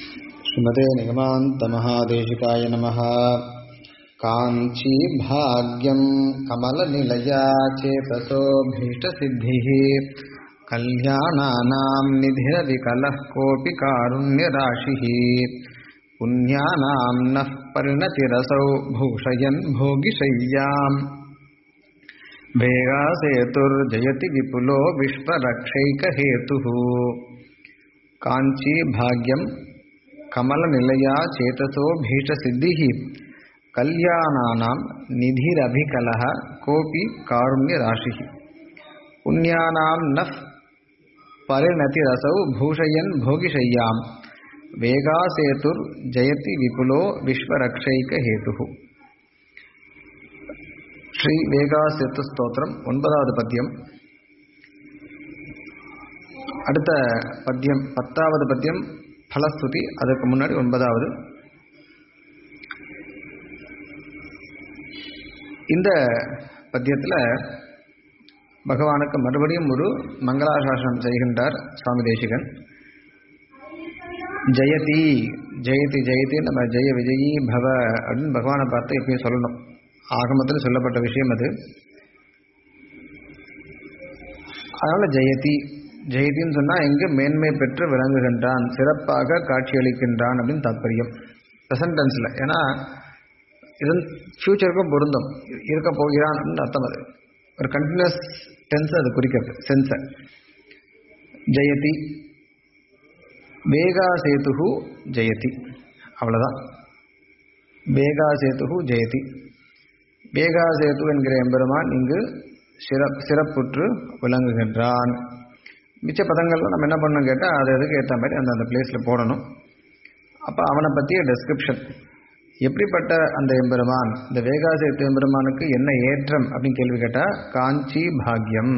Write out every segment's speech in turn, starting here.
श्रीमते निगमान्तमहादेशिकाय नमः काञ्चीभाग्यं कमलनिलया चेतसो भीष्टसिद्धिः कल्याणानां निधिरविकलः कोऽपि कारुण्यराशिः पुण्यानां नः परिणतिरसौ भूषयन् भोगिशय्याम् भेगासेतुर्जयति विपुलो विश्वरक्षैकहेतुः काञ्चीभाग्यं कमलनिलया चेतसो भीष्टसिद्धिः कल्याणानां निधिरभिकलः कोऽपि कारुण्यराशिः पुण्यानां नः परिणतिरसौ भूषयन् भोगिशय्याम् वेगासेतुर्जयति विपुलो विश्वरक्षैकहेतुः ஸ்ரீ வேகாசேத்து ஸ்தோத்திரம் ஒன்பதாவது பத்தியம் அடுத்த பத்தியம் பத்தாவது பத்தியம் பலஸ்துதி அதற்கு முன்னாடி ஒன்பதாவது இந்த பத்தியத்தில் பகவானுக்கு மறுபடியும் ஒரு மங்களாசாசனம் செய்கின்றார் சுவாமி தேசிகன் ஜெயதி ஜெயதி ஜெயதி நம்ம ஜெய விஜயி பவ அப்படின்னு பகவானை பார்த்து எப்பயும் சொல்லணும் ஆகமத்தில் சொல்லப்பட்ட விஷயம் அது அதனால ஜெயதி ஜெயதின்னு சொன்னால் எங்கு மேன்மை பெற்று விளங்குகின்றான் சிறப்பாக காட்சியளிக்கின்றான் அப்படின்னு தாற்பயம் ப்ரெசன்ட் டென்ஸில் ஏன்னா இது ஃப்யூச்சருக்கும் பொருந்தும் இருக்க போகிறான் அப்படின்னு அர்த்தம் அது ஒரு கண்டினியூஸ் டென்ஸ் அது குறிக்கிறது சென்ஸை ஜெயதி வேகா சேது ஜெயதி அவ்வளோதான் வேகா சேது ஜெயதி வேகா சேது என்கிற எம்பெருமான் இங்கு சிறப் சிறப்புற்று விளங்குகின்றான் மிச்ச பதங்கள்லாம் நம்ம என்ன பண்ணணும் கேட்டால் அது எதுக்கு ஏற்ற மாதிரி அந்த அந்த பிளேஸில் போடணும் அப்போ அவனை பற்றிய டெஸ்கிரிப்ஷன் எப்படிப்பட்ட அந்த எம்பெருமான் இந்த வேகா சேத்து எம்பெருமானுக்கு என்ன ஏற்றம் அப்படின்னு கேள்வி கேட்டால் காஞ்சி பாக்யம்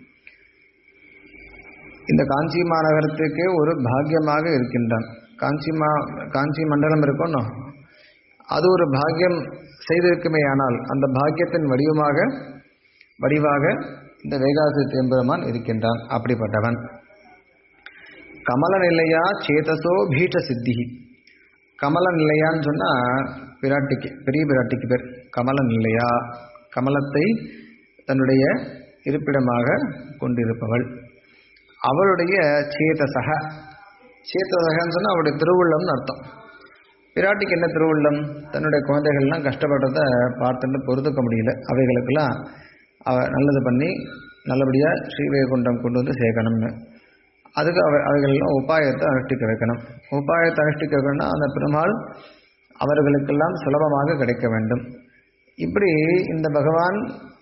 இந்த காஞ்சி மாநகரத்துக்கு ஒரு பாக்கியமாக இருக்கின்றான் காஞ்சி மா காஞ்சி மண்டலம் இருக்கணும் அது ஒரு பாக்கியம் செய்திருக்குமே ஆனால் அந்த பாக்கியத்தின் வடிவமாக வடிவாக இந்த வேகாசித் எம்பெருமான் இருக்கின்றான் அப்படிப்பட்டவன் கமல நிலையா சேதசோ பீட்ட சித்தி கமல நிலையான்னு சொன்னால் பிராட்டிக்கு பெரிய பிராட்டிக்கு பேர் கமல நிலையா கமலத்தை தன்னுடைய இருப்பிடமாக கொண்டிருப்பவள் அவளுடைய சேதசக சேதசகன்னு சொன்னால் அவருடைய திருவுள்ளம்னு அர்த்தம் பிராட்டிக்கு என்ன திருவுள்ளம் தன்னுடைய குழந்தைகள்லாம் கஷ்டப்படுறத பார்த்துட்டு பொறுத்துக்க முடியல அவைகளுக்கெல்லாம் அவ நல்லது பண்ணி நல்லபடியாக ஸ்ரீவைகுண்டம் கொண்டு வந்து சேர்க்கணும்னு அதுக்கு அவ அவைகளெல்லாம் உபாயத்தை அனுஷ்டிக்க வைக்கணும் உபாயத்தை அனுஷ்டிக்க வைக்கணும்னா அந்த பெருமாள் அவர்களுக்கெல்லாம் சுலபமாக கிடைக்க வேண்டும் இப்படி இந்த பகவான்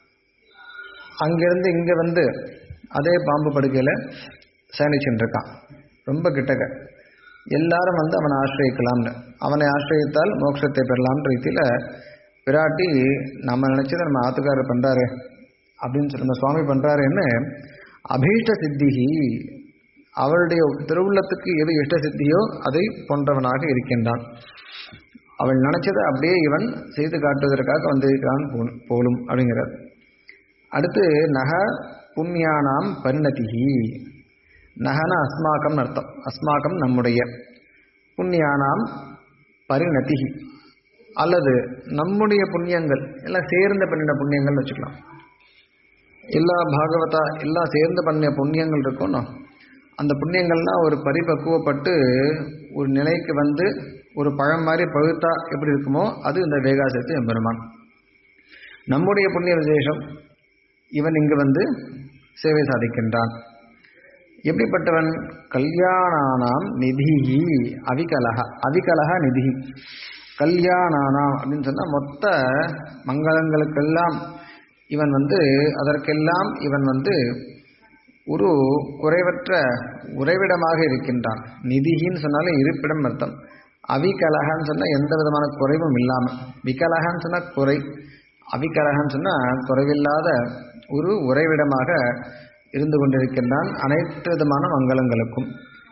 அங்கிருந்து இங்கே வந்து அதே பாம்பு படுக்கையில் சயனிச்சுட்டு இருக்கான் ரொம்ப கிட்டக்க எல்லாரும் வந்து அவனை ஆசிரியக்கலாம்னு அவனை ஆசிரியத்தால் மோட்சத்தை பெறலாம்ன்ற ரீதியில் பிராட்டி நம்ம நினச்சதை நம்ம ஆத்துக்காரர் பண்ணுறாரு அப்படின்னு சொல்லி நம்ம சுவாமி பண்ணுறாருன்னு அபீஷ்ட சித்திகி அவளுடைய திருவுள்ளத்துக்கு எது இஷ்ட சித்தியோ அதை போன்றவனாக இருக்கின்றான் அவள் நினைச்சதை அப்படியே இவன் செய்து காட்டுவதற்காக வந்திருக்கிறான் போலும் அப்படிங்கிறார் அடுத்து நக புண்ணியானாம் பரிணதிகி நகன அஸ்மாக்கம் அர்த்தம் அஸ்மாக்கம் நம்முடைய புண்ணியானாம் பரிணதிகி அல்லது நம்முடைய புண்ணியங்கள் எல்லாம் சேர்ந்து பண்ணின புண்ணியங்கள் வச்சுக்கலாம் எல்லா பாகவதா எல்லாம் சேர்ந்து பண்ணிய புண்ணியங்கள் இருக்கணும் அந்த புண்ணியங்கள்லாம் ஒரு பரிபக்குவப்பட்டு ஒரு நிலைக்கு வந்து ஒரு பழம் மாதிரி பழுத்தா எப்படி இருக்குமோ அது இந்த வேகாசத்து எம்பெருமான் நம்முடைய புண்ணிய விசேஷம் இவன் இங்கு வந்து சேவை சாதிக்கின்றான் எப்படிப்பட்டவன் கல்யாணானாம் நிதிஹி அவிகலக அவிகலக நிதிஹி கல்யாணானாம் அப்படின்னு சொன்னால் மொத்த மங்களங்களுக்கெல்லாம் இவன் வந்து அதற்கெல்லாம் இவன் வந்து ஒரு குறைவற்ற உறைவிடமாக இருக்கின்றான் நிதிகின்னு சொன்னாலே இருப்பிடம் அர்த்தம் அவிகலகன்னு சொன்னால் எந்த விதமான குறைவும் இல்லாமல் விகலகன்னு சொன்னால் குறை அவிகலகன்னு சொன்னால் குறைவில்லாத ஒரு உறைவிடமாக இருந்து கொண்டிருக்கின்றான் அனைத்து விதமான மங்களங்களுக்கும்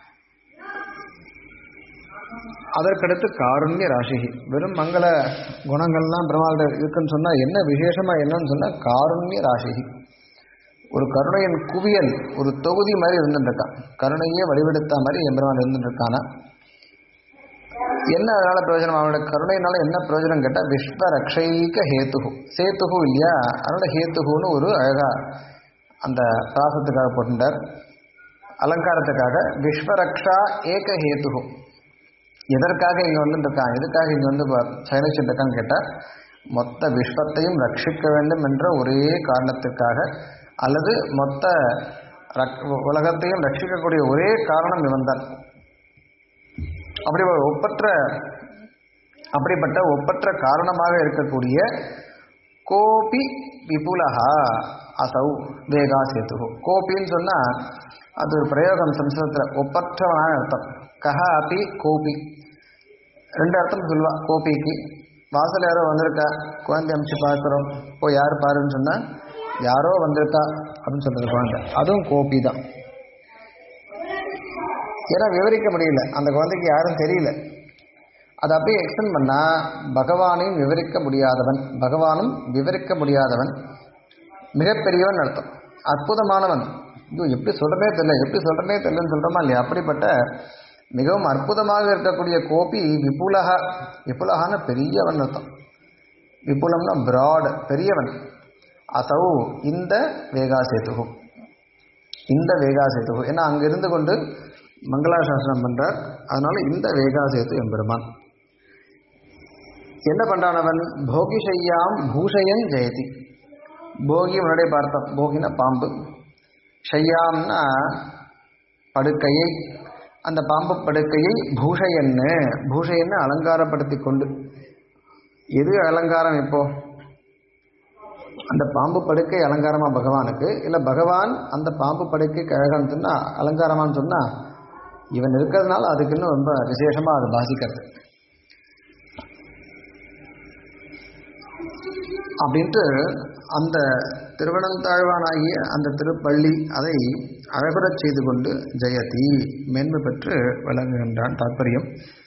அதற்கடுத்து காருண்ய ராசிகி வெறும் மங்கள குணங்கள்லாம் பெருமாள் இருக்குன்னு சொன்னால் என்ன விசேஷமாக என்னன்னு சொன்னால் காருண்ய ராசிகி ஒரு கருணையின் குவியல் ஒரு தொகுதி மாதிரி இருந்துட்டுருக்கான் கருணையே வடிவெடுத்த மாதிரி எம்பெருமான் இருந்துட்டுருக்கானா என்ன அதனால பிரயோஜனம் அவனோட கருணையினால என்ன பிரயோஜனம் கேட்டால் விஸ்வ ரக்ஷைக ஹேத்துகு சேத்துகு இல்லையா அதனால ஹேத்துகுன்னு ஒரு அழகா அந்த பிராசத்துக்காக போட்டுட்டார் அலங்காரத்துக்காக விஸ்வரக்ஷா ஏக ஹேத்துகு எதற்காக இங்கே வந்துருக்கான் எதுக்காக இங்கே வந்து சயனிச்சுட்டு இருக்கான்னு கேட்டால் மொத்த விஸ்வத்தையும் ரட்சிக்க வேண்டும் என்ற ஒரே காரணத்திற்காக அல்லது மொத்த ரக் உலகத்தையும் ரட்சிக்கக்கூடிய ஒரே காரணம் இவன் தான் அப்படி ஒரு ஒப்பற்ற அப்படிப்பட்ட ஒப்பற்ற காரணமாக இருக்கக்கூடிய கோபி விபுலஹா அசௌ வேகா சேத்து கோபின்னு சொன்னால் அது ஒரு பிரயோகம் சம்ஸ்கிருதத்தில் ஒப்பற்றவனான அர்த்தம் கஹ அபி கோபி ரெண்டு அர்த்தம் சொல்லுவா கோபிக்கு வாசல் யாரோ வந்திருக்கா குழந்தை அமிச்சு பார்க்குறோம் போய் யார் பாருன்னு சொன்னால் யாரோ வந்திருக்கா அப்படின்னு சொல்கிறது குழந்தை அதுவும் கோபி தான் ஏன்னா விவரிக்க முடியல அந்த குழந்தைக்கு யாரும் தெரியல அதை அப்படியே எக்ஸ்டெண்ட் பண்ணால் பகவானையும் விவரிக்க முடியாதவன் பகவானும் விவரிக்க முடியாதவன் மிகப்பெரியவன் அர்த்தம் அற்புதமானவன் ஐயோ எப்படி சொல்கிறதே தெரியல எப்படி சொல்கிறதே தெரியலன்னு சொல்கிறோமா இல்லையா அப்படிப்பட்ட மிகவும் அற்புதமாக இருக்கக்கூடிய கோபி விபுலகா விபுலகான பெரியவன் அர்த்தம் விபுலம்னா பிராட் பெரியவன் அசௌ இந்த வேகா சேத்துகு இந்த வேகா சேத்து ஏன்னா அங்கே இருந்து கொண்டு மங்களாசாசனம் பண்ணுறார் அதனால இந்த வேகா சேத்து எம்பெருமான் என்ன பண்றானவன் போகிஷையாம் பூஷயன் ஜெயதி போகி முன்னாடியே பார்த்தோம் போகினா பாம்பு ஷையாம்னா படுக்கையை அந்த பாம்பு படுக்கையை பூஷையன்னு பூஷையன்னு அலங்காரப்படுத்தி கொண்டு எது அலங்காரம் இப்போ அந்த பாம்பு படுக்கை அலங்காரமா பகவானுக்கு இல்லை பகவான் அந்த பாம்பு படுக்கைக்கு அழகான்னு சொன்னா அலங்காரமான்னு சொன்னா இவன் இருக்கிறதுனால அதுக்கு இன்னும் ரொம்ப விசேஷமா அது பாதிக்கிறது அப்படின்ட்டு அந்த திருவனந்தாழ்வானாகிய அந்த திருப்பள்ளி அதை அழகுறச் செய்து கொண்டு ஜெயதி மேன்மை பெற்று விளங்குகின்றான் தாற்பயம்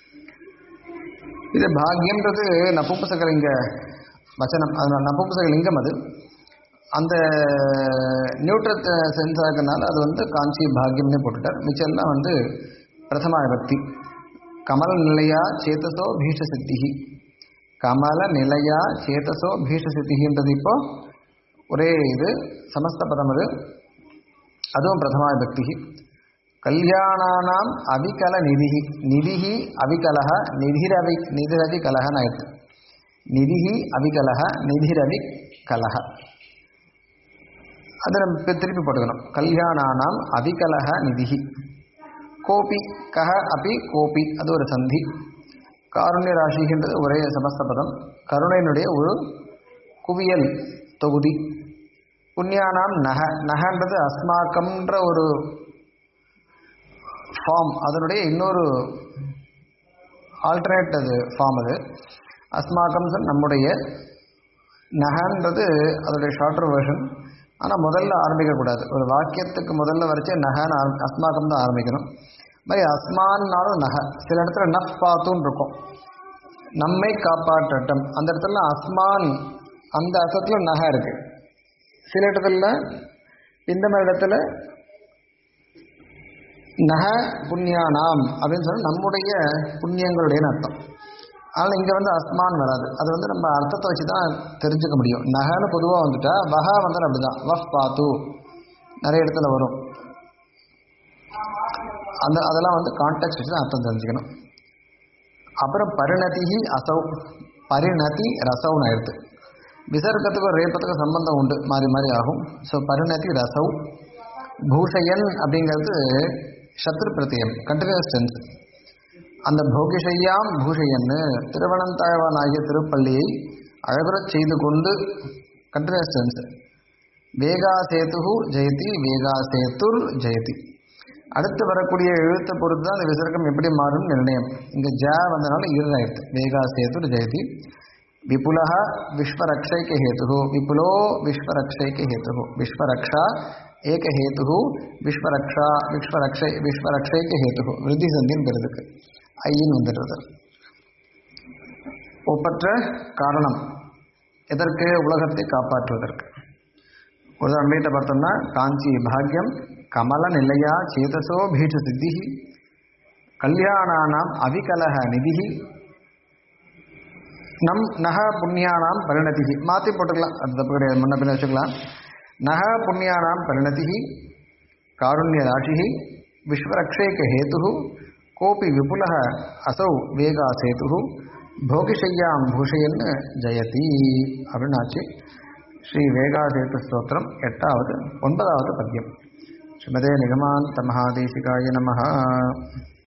இது பாக்யம்ன்றது நபும்சகலிங்க வச்சனம் அதனால நபும்சகலிங்கம் அது அந்த நியூட்ரல் சென்ஸாக இருக்கனால அது வந்து காஞ்சி பாக்யம்னே போட்டுட்டார் மிச்சம்லாம் வந்து பிரதமா விபக்தி கமல நிலையா சேதசோ பீஷ சித்திகி கமல நிலையா சேதசோ பீஷ சித்திகின்றது இப்போ ஒரே இது சமஸ்த பதம் அது அதுவும் பிரதமா விபக்தி கல்யாணானாம் அவிகல நிதிஹி நிதிஹி அவிகலக நிதிரவி நிதிரவி கலகன்னு ஆயிடுது நிதிஹி அவிகலக நிதிரவி கலக அதை நம்ம இப்ப திருப்பி போட்டுக்கணும் கல்யாணானாம் அவிகலக நிதிஹி கோபி கஹ அபி கோபி அது ஒரு சந்தி காருண்ய ராசிகின்றது ஒரே சமஸ்த பதம் கருணையினுடைய ஒரு குவியல் தொகுதி புண்ணியானாம் நக நகன்றது அஸ்மாக்கம்ன்ற ஒரு ஃபார்ம் அதனுடைய இன்னொரு ஆல்டர்னேட் அது ஃபார்ம் அது அஸ்மாக்கம் நம்முடைய நகன்றது அதோடைய ஷார்ட்டர் வெர்ஷன் ஆனால் முதல்ல ஆரம்பிக்கக்கூடாது ஒரு வாக்கியத்துக்கு முதல்ல வரைச்சே நகன்னு ஆரம் அஸ்மாக்கம் தான் ஆரம்பிக்கணும் மாதிரி அஸ்மான்னாலும் நகை சில இடத்துல நஃப் பாத்துன்னு இருக்கும் நம்மை காப்பாற்றட்டும் அந்த இடத்துல அஸ்மான் அந்த அர்த்தத்தில் நகை இருக்கு சில இடத்துல இந்த மாதிரி இடத்துல நக புண்ணியானாம் அப்படின்னு சொன்னால் நம்முடைய புண்ணியங்களுடைய அர்த்தம் ஆனால் இங்கே வந்து அஸ்மான் வராது அது வந்து நம்ம அர்த்தத்தை வச்சு தான் தெரிஞ்சுக்க முடியும் நகன்னு பொதுவாக வந்துட்டா வஹா வந்து அப்படி தான் வஃப் பாத்து நிறைய இடத்துல வரும் அந்த அதெல்லாம் வந்து கான்டெக்ட் வச்சு தான் அர்த்தம் தெரிஞ்சுக்கணும் அப்புறம் பரிணதிஹி அசௌ பரிணதி ரசவுன்னு ஆயிடுது விசர்க்கத்துக்கும் ரேப்பத்துக்கும் சம்பந்தம் உண்டு மாறி மாறி ஆகும் ஸோ பரிணதி ரசவ் பூஷயன் அப்படிங்கிறது சத்ரு பிரத்தியம் கண்டினியூஸ் டென்ஸ் அந்த போகிஷையாம் பூஷையன்னு திருவனந்தாழ்வான் ஆகிய திருப்பள்ளியை அழகுறச் செய்து கொண்டு கண்டினியூஸ் டென்ஸ் வேகா சேத்து ஜெயதி வேகா சேத்துர் ஜெயதி அடுத்து வரக்கூடிய எழுத்தை பொறுத்து தான் அந்த விசர்க்கம் எப்படி மாறும் நிர்ணயம் இங்கே ஜ வந்தனால இருளாயிடுது வேகா சேத்துர் ஜெயதி விபுலः विश्वरक्षैकहेतुः विपुलो विश्वरक्षैकहेतुः विश्वरक्षा एकहेतुः विश्वरक्षा विश्वरक्षै विश्वरक्षैकहेतुः விருத்தி சந்தின்னு பெறுதுக்கு ஐயின்னு வந்துடுறது ஒப்பற்ற காரணம் எதற்கு உலகத்தை காப்பாற்றுவதற்கு ஒரு அன்பிட்ட பார்த்தோம்னா காஞ்சி பாக்யம் கமல நிலையா சேதசோ பீஷ சித்தி கல்யாணானாம் அவிகலக நிதிஹி நம் நக புண்ணியானாம் பரிணதிஹி மாற்றி போட்டுக்கலாம் அது தப்பு கிடையாது முன்ன பின்ன வச்சுக்கலாம் நக புண்ணியானாம் பரிணதிஹி காருண்ய ராசிஹி விஸ்வரக்ஷேக ஹேத்து கோபி விபுல அசௌ வேகா சேது போகிஷையாம் பூஷையன்னு ஜெயதி அப்படின்னு ஆச்சு ஸ்ரீ வேகாசேத்து ஸ்தோத்திரம் எட்டாவது ஒன்பதாவது பத்தியம் ஸ்ரீமதே நிகமாந்த மகாதேசிகாய நமஹ